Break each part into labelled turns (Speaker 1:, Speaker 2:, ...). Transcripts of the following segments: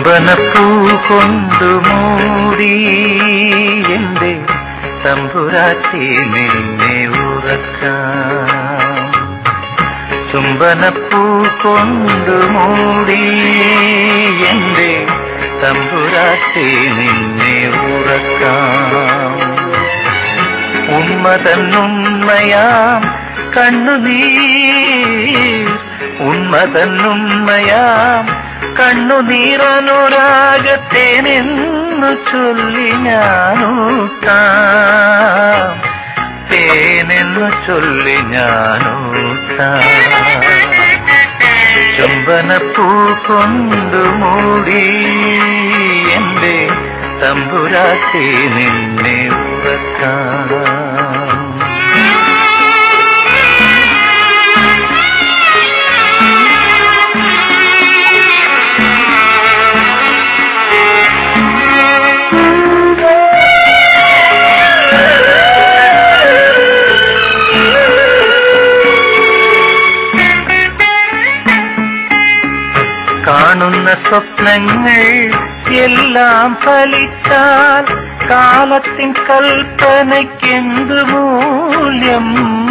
Speaker 1: ചുംബനപ്പൂ കൊണ്ടു മൂടി എന്റെ തമ്പുരാട്ടി നിന്നെ ഉറക്കാം ചുംബനപ്പൂ കൊണ്ടു മൂടി എന്റെ തമ്പുരാട്ടി നിന്നെ ഉറക്കാം ഉന്മതന്നുമ്മയാം കണ്ണുനീർ ഉന്മതന്നുമ്മയാം കണ്ണുനീറനുരാഗത്തേനെന്നു ചൊല്ലി ഞാനൂട്ടാം തേനെന്നു ചൊല്ലി ഞാനൂട്ടാം ചുംബനപ്പൂ കൊണ്ടു മൂടി എന്റെ തമ്പുരാട്ടി നിന്നെ ഉറക്കാം കാണുന്ന സ്വപ്നങ്ങൾ എല്ലാം ഫലിച്ചാൽ കാലത്തിൻ കൽപ്പനയ്ക്കെന്തു മൂല്യം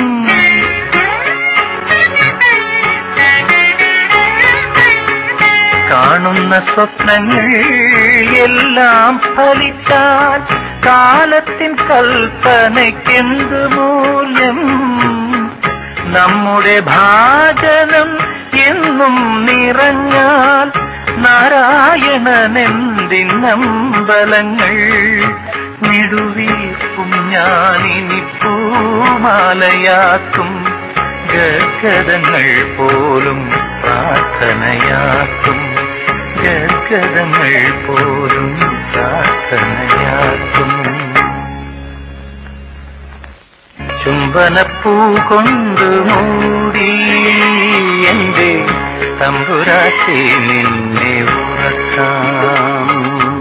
Speaker 1: കാണുന്ന സ്വപ്നങ്ങൾ എല്ലാം ഫലിച്ചാൽ കാലത്തിൻ കൽപ്പനയ്ക്കെന്തു മൂല്യം നമ്മുടെ ഭാജനം എന്നും നിറഞ്ഞാൽ നാരായണനെന്തിന്നമ്പലങ്ങൾ വിടുവീർക്കും ഞാനിനി പൂമാലയാക്കും ഗർഗതങ്ങൾ പോലും പ്രാർത്ഥനയാക്കും ഗർഗതങ്ങൾ പോലും പ്രാർത്ഥനയാക്കും ചുംബനപ്പൂ കൊണ്ടു മൂടി എന്റെ തമ്പുരാട്ടി നിന്നെ ഉറക്കാം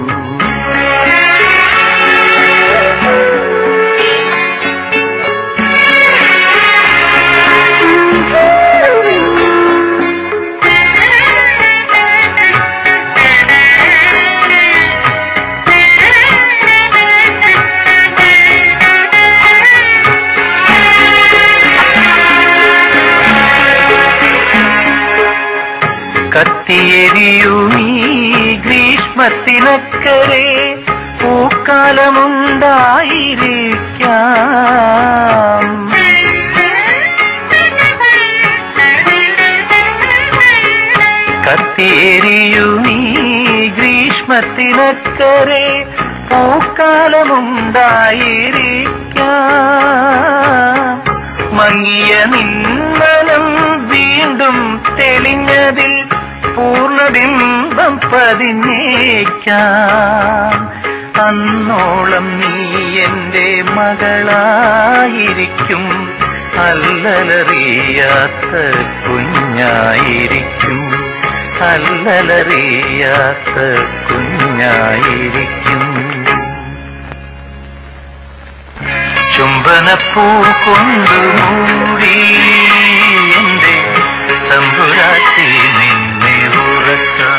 Speaker 1: കത്തിയെരിയുമീ ഗ്രീഷ്മത്തിനക്കരെ പൂക്കാലമുണ്ടായിരിക്കാം കത്തിയെരിയുമീ ഗ്രീഷ്മത്തിനക്കരെ പൂക്കാലമുണ്ടായിരിക്കാം മങ്ങിയ നിന്മനം വീണ്ടും തെളിഞ്ഞതിൽ പൂർണ്ണബിംബം പതിഞ്ഞേക്കാം അന്നോളം നീ എന്റെ മകളായിരിക്കും അല്ലലറിയാത്ത കുഞ്ഞായിരിക്കും അല്ലലറിയാത്ത കുഞ്ഞായിരിക്കും ചുംബനപ്പൂ കൊണ്ടു മൂടി എന്റെ തമ്പുരാട്ടി നിന്നെ ഉറക്കാം